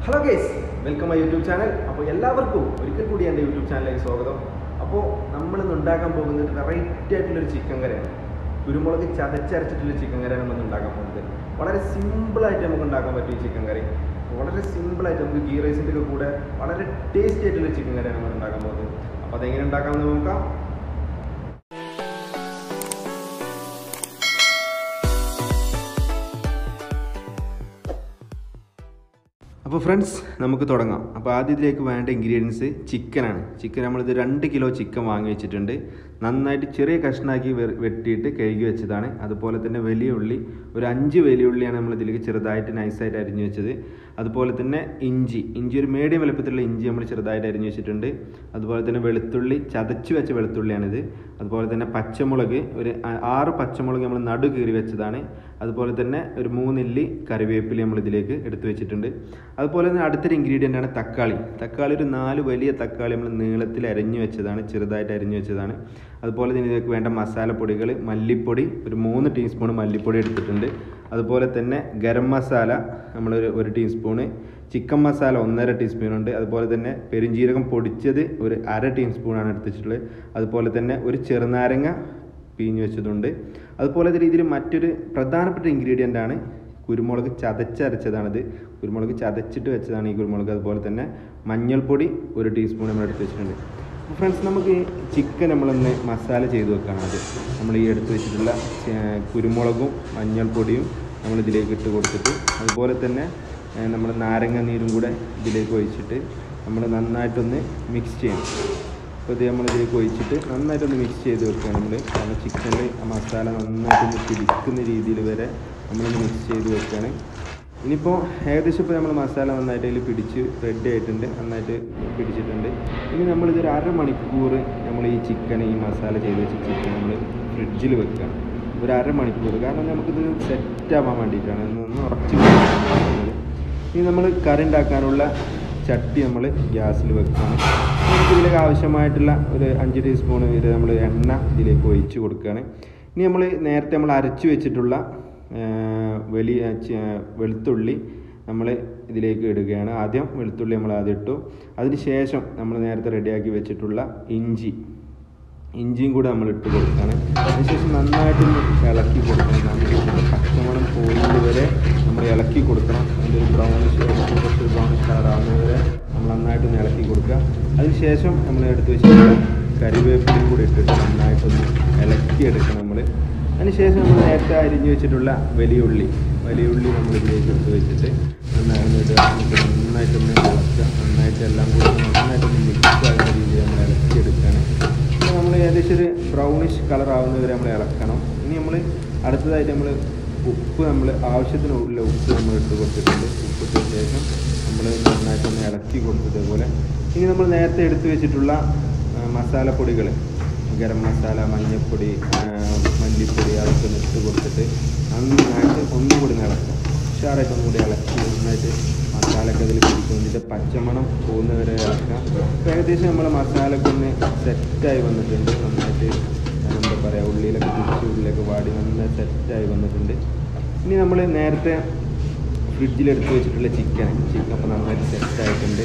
Hello guys welcome my YouTube channel അപ്പോൾ എല്ലാവർക്കും ഒരിക്കൽ കൂടി എൻ്റെ യൂട്യൂബ് ചാനലിലേക്ക് സ്വാഗതം അപ്പോൾ നമ്മൾ ഇന്ന് ഉണ്ടാക്കാൻ പോകുന്നത് വെറൈറ്റി ആയിട്ടുള്ളൊരു ചിക്കൻ കറിയാണ് കുരുമുളക് ചതച്ചരച്ചിട്ടുള്ള ചിക്കൻ കറിയാണ് നമ്മൾ ഇന്ന് ഉണ്ടാക്കാൻ പോകുന്നത് വളരെ സിമ്പിളായിട്ട് നമുക്ക് ഉണ്ടാക്കാൻ പറ്റും ഈ ചിക്കൻ കറി വളരെ സിമ്പിളായിട്ട് നമുക്ക് ഗീ റൈസിൻ്റെ ഒക്കെ കൂടെ വളരെ ടേസ്റ്റി ആയിട്ടുള്ള ചിക്കൻ കറിയാണ് നമ്മൾ ഉണ്ടാക്കാൻ പോകുന്നത് അപ്പോൾ അതെങ്ങനെ ഉണ്ടാക്കാമെന്ന് നോക്കാം അപ്പോൾ ഫ്രണ്ട്സ് നമുക്ക് തുടങ്ങാം അപ്പോൾ ആദ്യം ഇതിലേക്ക് വേണ്ട ഇൻഗ്രീഡിയൻസ് ചിക്കനാണ് ചിക്കൻ നമ്മളിത് രണ്ട് കിലോ ചിക്കൻ വാങ്ങി വെച്ചിട്ടുണ്ട് നന്നായിട്ട് ചെറിയ കഷ്ണാക്കി വെ- വെട്ടിയിട്ട് കഴുകി വെച്ചതാണ് അതുപോലെ തന്നെ വലിയ ഉള്ളി ഒരു അഞ്ച് വലിയ ഉള്ളിയാണ് നമ്മൾ ഇതിലേക്ക് ചെറുതായിട്ട് നൈസായിട്ട് അരിഞ്ഞു വെച്ചത് അതുപോലെ തന്നെ ഇഞ്ചി ഇഞ്ചി ഒരു മീഡിയം വലുപ്പത്തിലുള്ള ഇഞ്ചി നമ്മൾ ചെറുതായിട്ട് അരിഞ്ഞു വെച്ചിട്ടുണ്ട് അതുപോലെ തന്നെ വെളുത്തുള്ളി ചതച്ച് വെച്ച വെളുത്തുള്ളിയാണിത് അതുപോലെ തന്നെ പച്ചമുളക് ഒരു ആ- ആറ് പച്ചമുളക് നമ്മൾ നടു കീറി വെച്ചതാണ് അതുപോലെ തന്നെ ഒരു മൂന്നില്ലി കറിവേപ്പില നമ്മൾ ഇതിലേക്ക് എടുത്തു വെച്ചിട്ടുണ്ട് അതുപോലെ തന്നെ അടുത്തൊരു ഇൻഗ്രീഡിയൻ്റ് ആണ് തക്കാളി തക്കാളി ഒരു നാല് വലിയ തക്കാളി നമ്മൾ നീളത്തിൽ അരിഞ്ഞു വെച്ചതാണ് ചെറുതായിട്ട് അരിഞ്ഞു വെച്ചതാണ് അതുപോലെ തന്നെ ഇതിലേക്ക് വേണ്ട മസാലപ്പൊടികൾ മല്ലിപ്പൊടി ഒരു മൂന്ന് ടീസ്പൂൺ മല്ലിപ്പൊടി എടുത്തിട്ടുണ്ട് അതുപോലെ തന്നെ ഗരം മസാല നമ്മളൊരു ഒരു ടീസ്പൂണ് ചിക്കൻ മസാല ഒന്നര ടീസ്പൂൺ ഉണ്ട് അതുപോലെ തന്നെ പെരുംജീരകം പൊടിച്ചത് ഒരു അര ടീസ്പൂണാണ് എടുത്തിട്ടുള്ളത് അതുപോലെ തന്നെ ഒരു ചെറുനാരങ്ങ പിഴിഞ്ഞ് വെച്ചതുണ്ട് അതുപോലെ തന്നെ ഇതിൽ മറ്റൊരു പ്രധാനപ്പെട്ട ഇൻഗ്രീഡിയൻ്റ് ആണ് കുരുമുളക് ചതച്ചരച്ചതാണിത് കുരുമുളക് ചതച്ചിട്ട് വെച്ചതാണ് ഈ കുരുമുളക് അതുപോലെ തന്നെ മഞ്ഞൾപ്പൊടി ഒരു ടീസ്പൂൺ നമ്മൾ എടുത്ത് വെച്ചിട്ടുണ്ട് ഫ്രണ്ട്സ് നമുക്ക് ചിക്കൻ നമ്മളൊന്ന് മസാല ചെയ്ത് വെക്കണം അത് നമ്മൾ ഈ എടുത്ത് വെച്ചിട്ടുള്ള ചേ- കുരുമുളകും മഞ്ഞൾപ്പൊടിയും നമ്മൾ ഇതിലേക്ക് ഇട്ട് കൊടുത്തിട്ട് അതുപോലെ തന്നെ നമ്മൾ നാരങ്ങ നീരും കൂടെ ഇതിലേക്ക് ഒഴിച്ചിട്ട് നമ്മൾ നന്നായിട്ടൊന്ന് മിക്സ് ചെയ്യണം അപ്പോൾ ഇത് നമ്മൾ ഇതിലേക്ക് ഒഴിച്ചിട്ട് നന്നായിട്ടൊന്ന് മിക്സ് ചെയ്ത് വെക്കുക നമ്മൾ കാരണം ചിക്കനിൽ ആ മസാല നന്നായിട്ടൊന്ന് പിടിക്കുന്ന രീതിയിൽ വരെ നമ്മളൊന്ന് മിക്സ് ചെയ്ത് വെക്കുകയാണ് ഇനിയിപ്പോൾ ഏകദേശം ഇപ്പോൾ നമ്മൾ മസാല നന്നായിട്ട് അതിൽ പിടിച്ച് റെഡി ആയിട്ടുണ്ട് നന്നായിട്ട് പിടിച്ചിട്ടുണ്ട് ഇനി നമ്മളിതൊരു അരമണിക്കൂർ നമ്മൾ ഈ ചിക്കൻ ഈ മസാല ചെയ്ത് വെച്ച ചിക്കൻ നമ്മൾ ഫ്രിഡ്ജിൽ വെക്കുകയാണ് ഒരു അരമണിക്കൂർ കാരണം നമുക്കിത് സെറ്റ് ആവാൻ വേണ്ടിയിട്ടാണ് ഒന്ന് ഒന്ന് ഉറച്ച് വെക്കുന്നത്. ഇനി നമ്മൾ കറി ഉണ്ടാക്കാനുള്ള ചട്ടി നമ്മൾ ഗ്യാസിൽ വെക്കുകയാണ് നമുക്ക് ഇതിലേക്ക് ആവശ്യമായിട്ടുള്ള ഒരു അഞ്ച് ടീസ്പൂൺ ഇത് നമ്മൾ എണ്ണ ഇതിലേക്ക് ഒഴിച്ച് കൊടുക്കുകയാണ് ഇനി നമ്മൾ നേരത്തെ നമ്മൾ അരച്ച് വെച്ചിട്ടുള്ള ആ, വലിയ ച- വെളുത്തുള്ളി നമ്മൾ ഇതിലേക്ക് ഇടുകയാണ് ആദ്യം വെളുത്തുള്ളി നമ്മൾ ആദ്യം ഇട്ടു അതിന് ശേഷം നമ്മൾ നേരത്തെ റെഡിയാക്കി വെച്ചിട്ടുള്ള ഇഞ്ചി ഇഞ്ചിയും കൂടെ നമ്മൾ ഇട്ട് കൊടുക്കുകയാണ് അതിനുശേഷം നന്നായിട്ടൊന്ന് ഇളക്കി കൊടുക്കണം നന്നായിട്ട് പച്ചമണം പോകുന്നത് വരെ നമ്മൾ ഇളക്കി കൊടുക്കണം അതിൻ്റെ ഒരു ബ്രൗണിഷ് കുറച്ച് ബ്രൗണിഷ് കളർ ആവുന്നത് വരെ നമ്മൾ നന്നായിട്ടൊന്ന് ഇളക്കി കൊടുക്കുക അതിനുശേഷം നമ്മൾ എടുത്ത് വെച്ചിട്ടുള്ള കരിവേപ്പിലയും കൂടി ഇട്ടിട്ട് നന്നായിട്ടൊന്ന് ഇളക്കി എടുക്കണം നമ്മൾ അതിനുശേഷം നമ്മൾ നേരത്തെ അരിഞ്ഞു വെച്ചിട്ടുള്ള വലിയ ഉള്ളി വലിയ ഉള്ളി നമ്മൾ ഇതിലേക്ക് എടുത്ത് വെച്ചിട്ട് നന്നായി ഒന്ന് ഇടുക എന്നിട്ട് നന്നായിട്ടൊന്ന് ഇളക്കുക നന്നായിട്ട് എല്ലാം കൂടി നന്നായിട്ടൊന്ന് മിക്സ് ആകുന്ന രീതിയിൽ നമ്മൾ ഇളക്കി എടുക്കുകയാണ് ഇനി നമ്മൾ ഏകദേശം ഒരു ബ്രൗണിഷ് കളർ ആവുന്നവരെ നമ്മൾ ഇളക്കണം ഇനി നമ്മൾ അടുത്തതായിട്ട് നമ്മൾ ഉപ്പ് നമ്മൾ ആവശ്യത്തിന് ഉള്ള ഉപ്പ് നമ്മൾ ഇട്ട് കൊടുത്തിട്ടുണ്ട് ഉപ്പ് ഇട്ട ശേഷം നമ്മൾ നന്നായിട്ടൊന്ന് ഇളക്കി കൊടുത്തതേപോലെ ഇനി നമ്മൾ നേരത്തെ എടുത്തു വെച്ചിട്ടുള്ള ആ, മസാലപ്പൊടികൾ ഗരം മസാല മഞ്ഞൾപ്പൊടി ആ, മല്ലിപ്പൊടി അതൊക്കെ ഒന്ന് ഇട്ട് കൊടുത്തിട്ട് നന്നായിട്ട് ഒന്നും കൂടി ഒന്ന് ഇളക്കാം ഉഷാറായിട്ട് ഒന്നും കൂടി ഇളക്കി നന്നായിട്ട് മസാലയൊക്കെ അതിൽ പിടിക്കും ഇതിൻ്റെ പച്ചമണം പോകുന്നവരെ ഇളക്കാം അപ്പോൾ ഏകദേശം നമ്മൾ മസാലയൊക്കെ ഒന്ന് സെറ്റായി വന്നിട്ടുണ്ട് നന്നായിട്ട് ആ, എന്താ പറയുക ഉള്ളിയിലൊക്കെ പിടിച്ച് ഉള്ളിലൊക്കെ വാടി നന്നായി സെറ്റായി വന്നിട്ടുണ്ട് ഇനി നമ്മൾ നേരത്തെ ഫ്രിഡ്ജിലെടുത്ത് വെച്ചിട്ടുള്ള ചിക്കൻ ചിക്കൻ അപ്പോൾ നന്നായിട്ട് സെറ്റായിട്ടുണ്ട്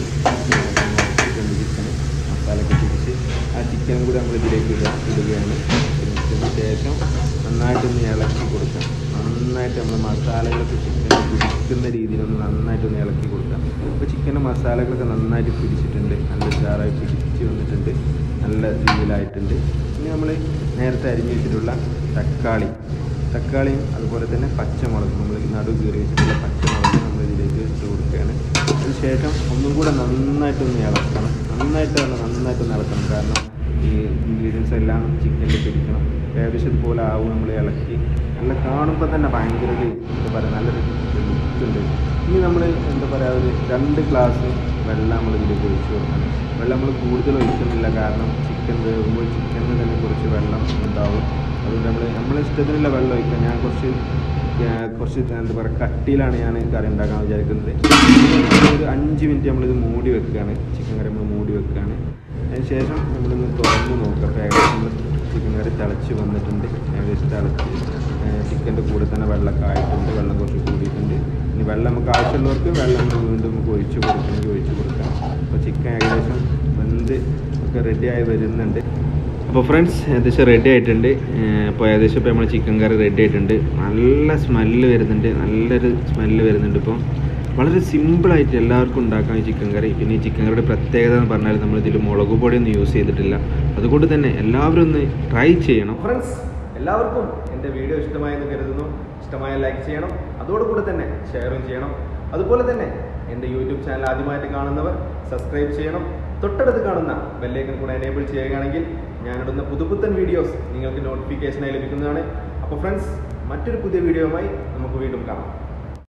ചിക്കൻ ചിക്കൻ മസാലയൊക്കെ പിടിച്ച് ആ ചിക്കനും കൂടി നമ്മൾ ഇതിലേക്ക് ഇടുക ഇടുകയാണ് ഇതിന് ശേഷം നന്നായിട്ടൊന്ന് ഇളക്കി കൊടുക്കാം നന്നായിട്ട് നമ്മൾ മസാലകളൊക്കെ ചിക്കൻ പിടിക്കുന്ന രീതിയിലൊന്ന് നന്നായിട്ടൊന്ന് ഇളക്കി കൊടുക്കാം അപ്പോൾ ചിക്കൻ്റെ മസാലകളൊക്കെ നന്നായിട്ട് പിടിച്ചിട്ടുണ്ട് നല്ല ഉഷാറായി പിടിച്ച് വന്നിട്ടുണ്ട് നല്ല രീതിയിലായിട്ടുണ്ട് ഇനി നമ്മൾ നേരത്തെ അരിഞ്ഞു വെച്ചിട്ടുള്ള തക്കാളി തക്കാളിയും അതുപോലെ തന്നെ പച്ചമുളക് നമ്മൾ നടു കീറി വെച്ചിട്ടുള്ള പച്ചമുളക് നമ്മൾ ഇതിലേക്ക് ഇട്ട് കൊടുക്കുകയാണ് അതിനുശേഷം ഒന്നും കൂടെ നന്നായിട്ടൊന്ന് ഇളക്കണം നന്നായിട്ടൊന്ന് നന്നായിട്ടൊന്ന് ഇളക്കണം കാരണം ഈ ഇൻഗ്രീഡിയൻസ് എല്ലാം ചിക്കനിൽ പിടിക്കണം ഏകദേശം ഇതുപോലെ ആവും നമ്മൾ ഇളക്കി നല്ല കാണുമ്പോൾ തന്നെ ഭയങ്കര ഒരു എന്താ പറയുക നല്ലൊരു ലുക്ക് ഉണ്ട് ഇനി നമ്മൾ എന്താ പറയുക ഒരു രണ്ട് ഗ്ലാസ് വെള്ളം നമ്മൾ ഇതിലേക്ക് ഒഴിച്ച് കൊടുക്കണം വെള്ളം നമ്മൾ കൂടുതൽ ഒഴിക്കുന്നില്ല കാരണം ചിക്കൻ വേകുമ്പോൾ ചിക്കനിൽ തന്നെ കുറച്ച് വെള്ളം ഉണ്ടാവും അതുകൊണ്ട് നമ്മൾ നമ്മളെ ഇഷ്ടത്തിനുള്ള വെള്ളം ഒഴിക്കുക ഞാൻ കുറച്ച് ആ, കുറച്ച് എന്താ പറയുക കട്ടിയിലാണ് ഞാൻ കറി ഉണ്ടാക്കാൻ വിചാരിക്കുന്നത് ഒരു അഞ്ച് മിനിറ്റ് നമ്മളിത് മൂടി വെക്കുകയാണ് ചിക്കൻ കറി നമ്മൾ മൂടി വെക്കുകയാണ് അതിന് ശേഷം നമ്മളിന്ന് തുറന്ന് നോക്കുക അപ്പോൾ ഏകദേശം നമ്മൾ ചിക്കൻ കറി തിളച്ച് വന്നിട്ടുണ്ട് ഏകദേശം തിളച്ച് ചിക്കൻ്റെ കൂടെ തന്നെ വെള്ളമൊക്കെ ആയിട്ടുണ്ട് വെള്ളം കുറച്ച് കൂടിയിട്ടുണ്ട് ഇനി വെള്ളം നമുക്ക് ആവശ്യമുള്ളവർക്ക് വെള്ളം നമ്മൾ വീണ്ടും നമുക്ക് ഒഴിച്ച് കൊടുക്കാം ചിക്കൻ ഏകദേശം വെന്ത് ഒക്കെ റെഡിയായി വരുന്നുണ്ട് അപ്പോൾ ഫ്രണ്ട്സ് ഏകദേശം റെഡി ആയിട്ടുണ്ട് അപ്പോൾ ഏകദേശം ഇപ്പോൾ നമ്മൾ ചിക്കൻ കറി റെഡി ആയിട്ടുണ്ട് നല്ല സ്മെല്ല് വരുന്നുണ്ട് നല്ലൊരു സ്മെല്ല് വരുന്നുണ്ട് ഇപ്പോൾ വളരെ സിമ്പിളായിട്ട് എല്ലാവർക്കും ഉണ്ടാക്കാം ഈ ചിക്കൻ കറി പിന്നെ ഈ ചിക്കൻ കറിയുടെ പ്രത്യേകത എന്ന് പറഞ്ഞാൽ നമ്മൾ ഇതിൽ മുളക് പൊടിയൊന്നും യൂസ് ചെയ്തിട്ടില്ല അതുകൊണ്ട് തന്നെ എല്ലാവരും ഒന്ന് ട്രൈ ചെയ്യണം ഫ്രണ്ട്സ് എല്ലാവർക്കും എൻ്റെ വീഡിയോ ഇഷ്ടമായെന്ന് കരുതുന്നു ഇഷ്ടമായ ലൈക്ക് ചെയ്യണം അതോടുകൂടെ തന്നെ ഷെയറും ചെയ്യണം അതുപോലെ തന്നെ എൻ്റെ യൂട്യൂബ് ചാനൽ ആദ്യമായിട്ട് കാണുന്നവർ സബ്സ്ക്രൈബ് ചെയ്യണം തൊട്ടടുത്ത് കാണുന്ന ബെല്ലേക്കൻ കൂടെ എനേബിൾ ചെയ്യുകയാണെങ്കിൽ ഞാനിടുന്ന പുതുപുത്തൻ വീഡിയോസ് നിങ്ങൾക്ക് നോട്ടിഫിക്കേഷനായി ലഭിക്കുന്നതാണ് അപ്പോൾ ഫ്രണ്ട്സ് മറ്റൊരു പുതിയ വീഡിയോയുമായി നമുക്ക് വീണ്ടും കാണാം